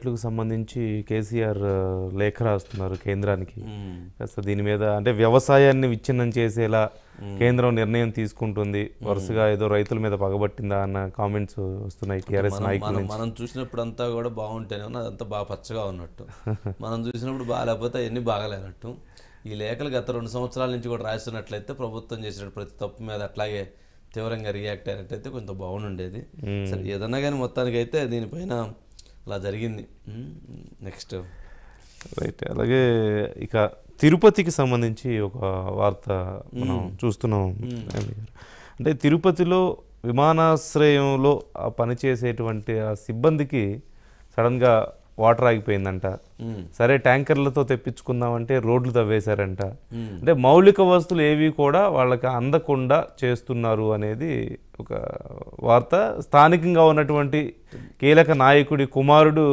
ప్రాజెక్టులకు సంబంధించి కేసీఆర్ ఆ, లేఖ రాస్తున్నారు కేంద్రానికి మ్మ్. కాస్త దీని మీద అంటే వ్యవసాయాన్ని విచ్ఛిన్నం చేసేలా కేంద్రం నిర్ణయం తీసుకుంటుంది వరుసగా ఏదో రైతుల మీద పగబట్టిందా అన్న కామెంట్స్ వస్తున్నాయి టీఆర్ఎస్ మనం నాయకుల మనం నుంచి మనం చూసినప్పుడు అంతా కూడా బాగుంటేనే ఉన్నది అదంతా బాగా పచ్చగా ఉన్నట్టు మనం చూసినప్పుడు బాగాలేకపోతే అవన్నీ బాగాలేనట్టు ఈ లేఖలు గత రెండు సంవత్సరాల నుంచి కూడా రాస్తున్నట్లయితే ప్రభుత్వం చేసిన ప్రతి తప్పు మీద అట్లాగే తీవ్రంగా రియాక్ట్ అయినట్టయితే కొంత బాగుండేది సరే ఏదన్నా కానీ మొత్తానికి అయితే దీనిపైన అలా జరిగింది నెక్స్ట్ రైట్ అలాగే ఇక తిరుపతికి సంబంధించి ఒక వార్త మనం చూస్తున్నాం అంటే తిరుపతిలో విమానాశ్రయంలో ఆ పనిచేసేటువంటి ఆ సిబ్బందికి సడన్గా వాటర్ ఆగిపోయిందంట సరే ట్యాంకర్లతో తెప్పించుకుందామంటే రోడ్లు తవ్వేశారంట అంటే మౌలిక వస్తువులు ఏవి కూడా వాళ్ళకి అందకుండా చేస్తున్నారు అనేది ఒక వార్త స్థానికంగా ఉన్నటువంటి కీలక నాయకుడి కుమారుడు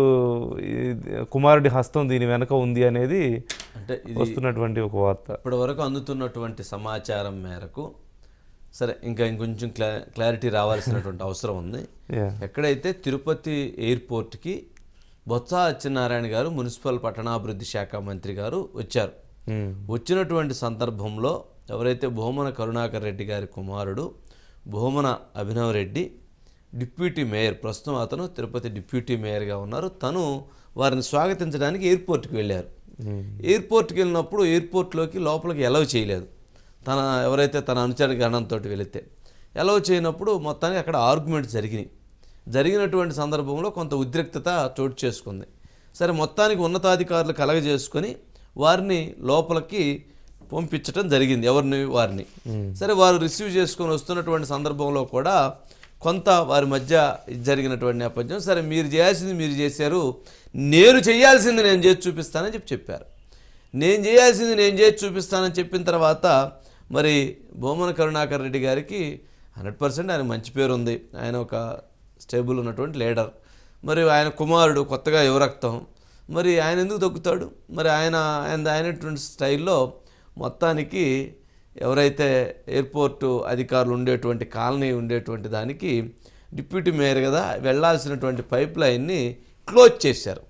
ఈ- కుమారుడి హస్తం దీని వెనక ఉంది అనేది అంటే ఇది వస్తున్నటువంటి ఒక వార్త ఇప్పటి వరకు అందుతున్నటువంటి సమాచారం మేరకు సరే ఇంకా ఇంకొంచెం క్లా క్లారిటీ రావాల్సినటువంటి అవసరం ఉంది యా ఎక్కడైతే తిరుపతి ఎయిర్పోర్ట్కి బొత్స అచ్చెన్నారాయణ గారు మున్సిపల్ పట్టణాభివృద్ధి శాఖ మంత్రి గారు వచ్చారు ఉమ్. వచ్చినటువంటి సందర్భంలో ఎవరైతే భూమన కరుణాకర్ రెడ్డి గారి కుమారుడు భూమన అభినవ్ రెడ్డి డిప్యూటీ మేయర్ ప్రస్తుతం అతను తిరుపతి డిప్యూటీ మేయర్గా ఉన్నారు తను వారిని స్వాగతించడానికి ఎయిర్పోర్ట్కి వెళ్ళారు ఎయిర్పోర్ట్కి వెళ్ళినప్పుడు ఎయిర్పోర్ట్లోకి లోపలికి ఎలవ్ చేయలేదు తన ఎవరైతే తన అనుచర గణంతో వెళితే ఎలవ్ చేయనప్పుడు మొత్తానికి అక్కడ ఆర్గ్యుమెంట్ జరిగినాయి జరిగినటువంటి సందర్భంలో కొంత ఉద్రిక్తత చోటు చేసుకుంది సరే మొత్తానికి ఉన్నతాధికారులు కలగజేసుకొని వారిని లోపలికి పంపించడం జరిగింది ఎవరిని వారిని సరే వారు రిసీవ్ చేసుకొని వస్తున్నటువంటి సందర్భంలో కూడా కొంత వారి మధ్య ఇది జరిగినటువంటి నేపథ్యం సరే మీరు చేయాల్సింది మీరు చేశారు నేను చేయాల్సింది నేను చేసి చూపిస్తానని చెప్పి చెప్పారు నేను చేయాల్సింది నేను చేసి చూపిస్తానని చెప్పిన తర్వాత మరి బొమ్మన కరుణాకర్ రెడ్డి గారికి హండ్రెడ్ పర్సెంట్ ఆయన మంచి పేరు ఉంది ఆయన ఒక స్టేబుల్ ఉన్నటువంటి లీడర్ మరి ఆయన కుమారుడు కొత్తగా యువరక్తం మరి ఆయన ఎందుకు తగ్గుతాడు మరి ఆయన ఆయన ఆయనటువంటి స్టైల్లో మొత్తానికి ఎవరైతే ఎయిర్పోర్టు అధికారులు ఉండేటువంటి కాలనీ ఉండేటువంటి దానికి డిప్యూటీ మేయర్ కదా వెళ్ళాల్సినటువంటి పైప్ లైన్ని క్లోజ్ చేశారు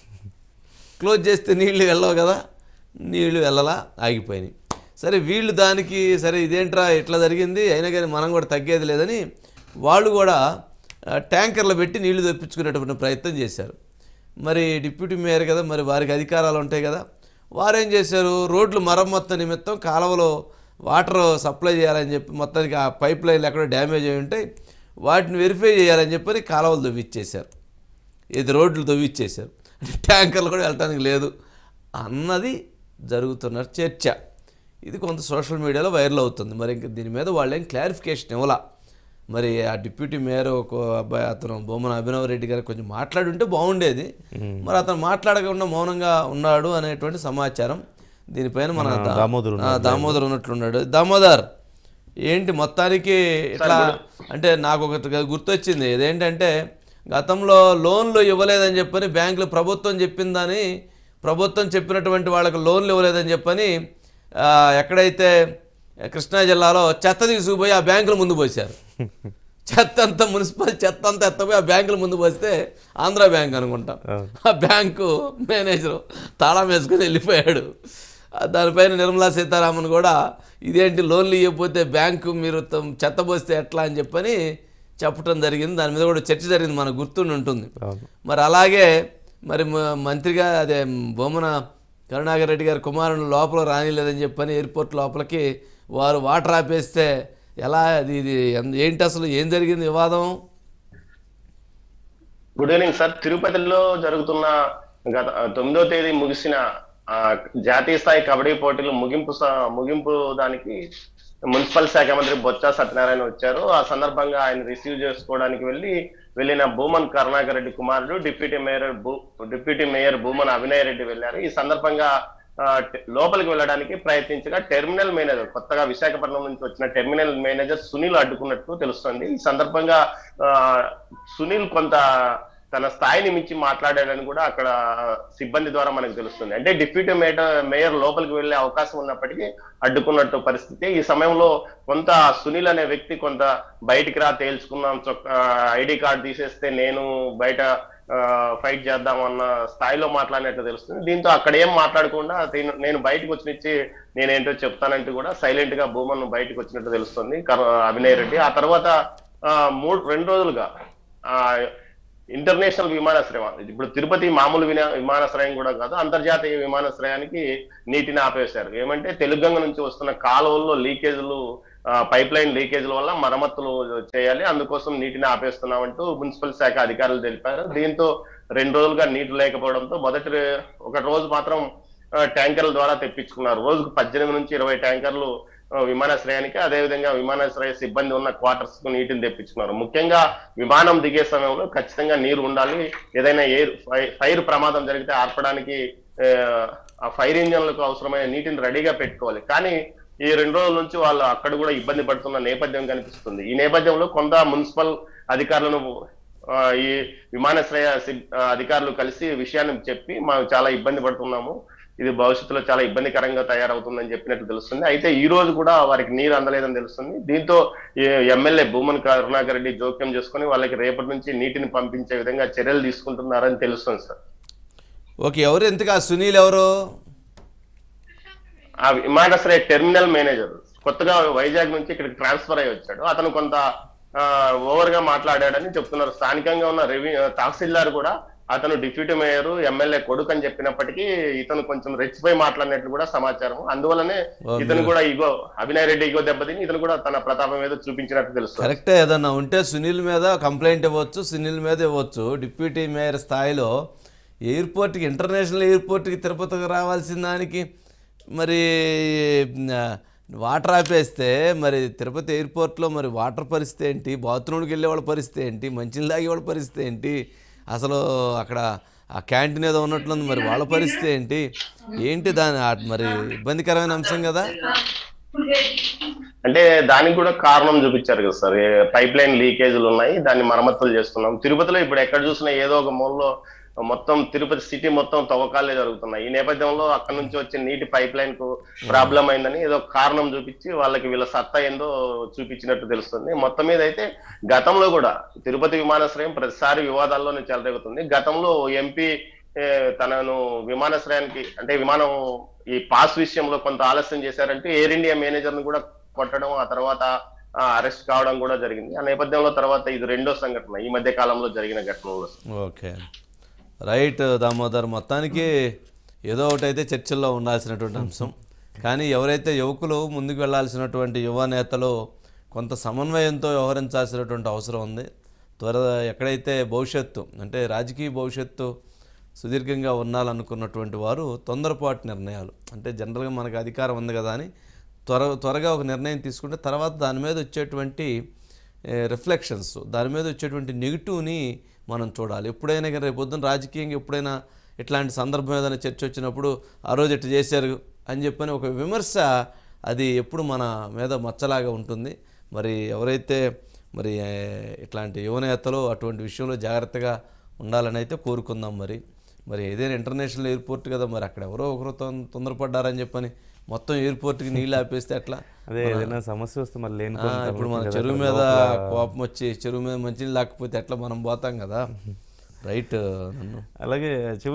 క్లోజ్ చేస్తే నీళ్లు వెళ్ళవు కదా నీళ్లు వెళ్ళలా ఆగిపోయినాయి సరే వీళ్ళు దానికి సరే ఇదేంట్రా ఇట్లా జరిగింది అయినా కానీ మనం కూడా తగ్గేది లేదని వాళ్ళు కూడా ఆ, ట్యాంకర్లు పెట్టి నీళ్లు తెప్పించుకునేటువంటి ప్రయత్నం చేశారు మరి డిప్యూటీ మేయర్ కదా మరి వారికి అధికారాలు ఉంటాయి కదా వారు ఏం చేశారు రోడ్లు మరమ్మత్తు నిమిత్తం కాలువలో వాటర్ సప్లై చేయాలని చెప్పి మొత్తానికి ఆ పైప్ లైన్లు ఎక్కడో డ్యామేజ్ అయి ఉంటాయి వాటిని వెరిఫై చేయాలని చెప్పని కాలువలు తవ్విచ్చేశారు ఇది రోడ్లు తవ్విచ్చేశారు అంటే ట్యాంకర్లు కూడా వెళ్ళటానికి లేదు అన్నది జరుగుతున్న చర్చ ఇది కొంత సోషల్ మీడియాలో వైరల్ అవుతుంది మరి ఇంక దీని మీద వాళ్ళు ఏం క్లారిఫికేషన్ ఇవ్వాల మరి ఆ డిప్యూటీ మేయర్ ఒక అబ్బాయి అతను బొమ్మన అభినవ్ రెడ్డి గారు కొంచెం మాట్లాడుంటే బాగుండేది మరి అతను మాట్లాడకుండా మౌనంగా ఉన్నాడు అనేటువంటి సమాచారం దీనిపైన మన దా- దామోదర్ ఆ, దామోదర్ ఉన్నట్లున్నాడు దామోదర్ ఏంటి మొత్తానికి ఇట్లా అంటే నాకు ఒకటి గుర్తొచ్చింది ఇదేంటంటే గతంలో లోన్లు ఇవ్వలేదని చెప్పని బ్యాంకులు ప్రభుత్వం చెప్పిందని ప్రభుత్వం చెప్పినటువంటి వాళ్ళకి లోన్లు ఇవ్వలేదని చెప్పని ఆ, ఎక్కడైతే కృష్ణా జిల్లాలో చెత్త తీసుకుపోయి ఆ బ్యాంకుల ముందు పోశారు చెత్త అంతా మున్సిపల్ చెత్త అంతా ఎత్తపోయి ఆ బ్యాంకుల ముందు పోస్తే ఆంధ్ర బ్యాంక్ అనుకుంటా ఆ బ్యాంకు మేనేజరు తాళం వేసుకొని వెళ్ళిపోయాడు ఆ దానిపైన నిర్మలా సీతారామన్ కూడా ఇదేంటి లోన్లు ఇవ్వకపోతే బ్యాంకు మీరు త- చెత్త పోస్తే ఎట్లా అని చెప్పని చెప్పడం జరిగింది దాని మీద కూడా చర్చ జరిగింది మనకు గుర్తుండి ఉంటుంది అవును మరి అలాగే మరి మ- మంత్రిగా అదే బొమ్మన కరుణాకర్ రెడ్డి గారి కుమారుని లోపల రానిలేదని చెప్పని ఎయిర్పోర్ట్ లోపలికి వారు వాటర్ ఆపేస్తే ఎలా అది ఇది ఎన్- ఏంటి అసలు ఏం జరిగింది వివాదం గుడ్ ఈవినింగ్ సార్ తిరుపతిలో జరుగుతున్న గత తొమ్మిదో తేదీ ముగిసిన ఆ, జాతీయ స్థాయి కబడ్డీ పోటీలు ముగింపు స- ముగింపు దానికి మున్సిపల్ శాఖ మంత్రి బొత్స సత్యనారాయణ వచ్చారు ఆ సందర్భంగా ఆయన రిసీవ్ చేసుకోవడానికి వెళ్ళి వెళ్ళిన భూమన్ కరుణాకర్ రెడ్డి కుమారుడు డిప్యూటీ మేయర్ భూ డిప్యూటీ మేయర్ భూమన్ అభినయ్ రెడ్డి వెళ్ళారు ఈ సందర్భంగా ఆ, టె- లోపలికి వెళ్ళడానికి ప్రయత్నించగా టెర్మినల్ మేనేజర్ కొత్తగా విశాఖపట్నం నుంచి వచ్చిన టెర్మినల్ మేనేజర్ సునీల్ అడ్డుకున్నట్టు తెలుస్తోంది ఈ సందర్భంగా ఆ, సునీల్ కొంత తన స్థాయిని మించి మాట్లాడాడని కూడా అక్కడ సిబ్బంది ద్వారా మనకు తెలుస్తుంది అంటే డిప్యూటీ మేయర్ మేయర్ లోపలికి వెళ్లే అవకాశం ఉన్నప్పటికీ అడ్డుకున్నట్టు పరిస్థితి ఈ సమయంలో కొంత సునీల్ అనే వ్యక్తి కొంత బయటికి రా తేల్చుకున్నాం చొక్క ఐడి కార్డు తీసేస్తే నేను బయట ఫైట్ చేద్దామన్న స్థాయిలో మాట్లాడినట్లు తెలుస్తుంది దీంతో అక్కడ ఏం మాట్లాడకుండా దీని- నేను బయటకు వచ్చినిచ్చి నేనేంటో చెప్తానంటూ కూడా సైలెంట్ గా భూమన్ బయటకు వచ్చినట్టు తెలుస్తుంది కర- అభినయ్ రెడ్డి ఆ తర్వాత ఆ, మూడు రెండు రోజులుగా ఆ ఇంటర్నేషనల్ విమానాశ్రయం ఇప్పుడు తిరుపతి మామూలు వినా విమానాశ్రయం కూడా కాదు అంతర్జాతీయ విమానాశ్రయానికి నీటిని ఆపేశారు ఏమంటే తెలుగంగ నుంచి వస్తున్న కాలువల్లో లీకేజీలు పైప్ లైన్ లీకేజీల వల్ల మరమ్మతులు చేయాలి అందుకోసం నీటిని ఆపేస్తున్నామంటూ మున్సిపల్ శాఖ అధికారులు తెలిపారు దీంతో రెండు రోజులుగా నీటి లేకపోవడంతో మొదటి రే- ఒక రోజు మాత్రం ఆ, ట్యాంకర్ల ద్వారా తెప్పించుకున్నారు రోజుకు పద్దెనిమిది నుంచి ఇరవై ట్యాంకర్లు ఆ, విమానాశ్రయానికి అదేవిధంగా విమానాశ్రయ సిబ్బంది ఉన్న క్వార్టర్స్ కు నీటిని తెప్పించుకున్నారు ముఖ్యంగా విమానం దిగే సమయంలో ఖచ్చితంగా నీరు ఉండాలి ఏదైనా ఎయిర్ ఫైర్ ప్రమాదం జరిగితే ఆర్పడానికి ఆ, ఆ ఫైర్ ఇంజన్లకు అవసరమైన నీటిని రెడీగా పెట్టుకోవాలి కానీ ఈ రెండు రోజుల నుంచి వాళ్ళు అక్కడ కూడా ఇబ్బంది పడుతున్న నేపథ్యం కనిపిస్తుంది ఈ నేపథ్యంలో కొంత మున్సిపల్ అధికారులను ఆ, ఈ విమానాశ్రయ సిబ్- ఆ, అధికారులు కలిసి ఈ విషయాన్ని చెప్పి మేము చాలా ఇబ్బంది పడుతున్నాము ఇది భవిష్యత్తులో చాలా ఇబ్బందికరంగా తయారవుతుందని చెప్పినట్టు తెలుస్తుంది అయితే ఈ రోజు కూడా వారికి నీరు అందలేదని తెలుస్తుంది దీంతో ఈ ఎమ్మెల్యే భూమన్ కరుణాకర్ రెడ్డి జోక్యం చేసుకుని వాళ్ళకి రేపటి నుంచి నీటిని పంపించే విధంగా చర్యలు తీసుకుంటున్నారని తెలుస్తుంది సార్ ఓకే ఎవరు ఎంతగా సునీల్ ఎవరు ఆ విమానాశ్రయ టెర్మినల్ మేనేజర్ కొత్తగా వైజాగ్ నుంచి ఇక్కడికి ట్రాన్స్ఫర్ అయ్యి వచ్చాడు అతను కొంత ఓవర్ గా మాట్లాడాడని చెప్తున్నారు స్థానికంగా ఉన్న రెవెన్యూ తహసీల్దార్ కూడా అతను డిప్యూటీ మేయర్ ఎమ్మెల్యే కొడుకు అని చెప్పినప్పటికీ ఇతను కొంచెం రెచ్చిపోయి మాట్లాడినట్లు కూడా సమాచారం అందువల్లనే ఓ, ఇతను కూడా ఇగో అభినయ్ రెడ్డి ఇగో దెబ్బతిని ఇతను కూడా తన ప్రతాపం ఏదో చూపించినట్టు తెలుస్తుంది కరెక్టే ఏదన్నా ఉంటే సునీల్ మీద కంప్లైంట్ ఇవ్వచ్చు సునీల్ మీద ఇవ్వచ్చు డిప్యూటీ మేయర్ స్థాయిలో ఎయిర్పోర్ట్కి ఇంటర్నేషనల్ ఎయిర్పోర్ట్కి తిరుపతికి రావాల్సిన దానికి మరి ఆ, వాటర్ ఆపేస్తే మరి తిరుపతి ఎయిర్పోర్ట్లో మరి వాటర్ పరిస్థితి ఏంటి బాత్రూమ్కి వెళ్ళే వాళ్ళ పరిస్థితి ఏంటి మంచినీళ్ళు తాగే వాళ్ళ పరిస్థితి ఏంటి అసలు అక్కడ ఆ క్యాంటీన్ ఏదో ఉన్నట్లుంది మరి వాళ్ళ పరిస్థితి ఏంటి ఏంటి దాని ఆ మరి ఇబ్బందికరమైన అంశం కదా అంటే దానికి కూడా కారణం చూపించారు కదా సార్ పైప్ లైన్ లీకేజీలు ఉన్నాయి దాన్ని మరమ్మతులు చేస్తున్నాం తిరుపతిలో ఇప్పుడు ఎక్కడ చూసినా ఏదో ఒక మూలలో మొత్తం తిరుపతి సిటీ మొత్తం తవ్వకాలే జరుగుతున్నాయి ఈ నేపథ్యంలో అక్కడ నుంచి వచ్చే నీటి పైప్ లైన్ కు ప్రాబ్లం అయిందని ఏదో కారణం చూపించి వాళ్ళకి వీళ్ళ సత్తా ఏందో చూపించినట్టు తెలుస్తుంది మొత్తం మీద అయితే గతంలో కూడా తిరుపతి విమానాశ్రయం ప్రతిసారి వివాదాల్లోనే చెలరేగుతుంది గతంలో ఎంపీ తనను విమానాశ్రయానికి అంటే విమానం ఈ పాస్ విషయంలో కొంత ఆలస్యం చేశారంటే ఎయిర్ ఇండియా మేనేజర్ ను కూడా కొట్టడం ఆ తర్వాత అరెస్ట్ కావడం కూడా జరిగింది ఆ నేపథ్యంలో తర్వాత ఇది రెండో సంఘటన ఈ మధ్య కాలంలో జరిగిన ఘటనలో ఓకే రైట్ దామోదర్ మొత్తానికి ఏదో ఒకటి అయితే చర్చల్లో ఉండాల్సినటువంటి అంశం కానీ ఎవరైతే యువకులు ముందుకు వెళ్ళాల్సినటువంటి యువ నేతలు కొంత సమన్వయంతో వ్యవహరించాల్సినటువంటి అవసరం ఉంది త్వర ఎక్కడైతే భవిష్యత్తు అంటే రాజకీయ భవిష్యత్తు సుదీర్ఘంగా ఉండాలనుకున్నటువంటి వారు తొందరపాటు నిర్ణయాలు అంటే జనరల్గా మనకు అధికారం ఉంది కదా అని త్వర త్వరగా ఒక నిర్ణయం తీసుకుంటే తర్వాత దాని మీద వచ్చేటువంటి రిఫ్లెక్షన్స్ దాని మీద వచ్చేటువంటి నెగిటివ్ని మనం చూడాలి ఎప్పుడైనా కానీ రేపు పొద్దున్న రాజకీయంగా ఎప్పుడైనా ఇట్లాంటి సందర్భం ఏదైనా చర్చ వచ్చినప్పుడు ఆ రోజు ఇట్లా చేశారు అని చెప్పని ఒక విమర్శ అది ఎప్పుడు మన మీద మచ్చలాగా ఉంటుంది మరి ఎవరైతే మరి ఏ, ఇట్లాంటి యువనేతలు అటువంటి విషయంలో జాగ్రత్తగా ఉండాలని అయితే కోరుకుందాం మరి మరి ఏదైనా ఇంటర్నేషనల్ ఎయిర్పోర్ట్ కదా మరి అక్కడ ఎవరో ఒకరు తొం- తొందరపడ్డారని చెప్పని మొత్తం ఎయిర్పోర్ట్కి నీళ్ళు ఆపేస్తే ఎట్లా అదే ఏదైనా సమస్య వస్తే మరి లేని ఆ, ఇప్పుడు మన చెరువు మీద కోపం వచ్చి చెరువు మీద మంచినీళ్ళు లేకపోతే ఎట్లా మనం పోతాం కదా రైట్ నన్ను అలాగే చివరి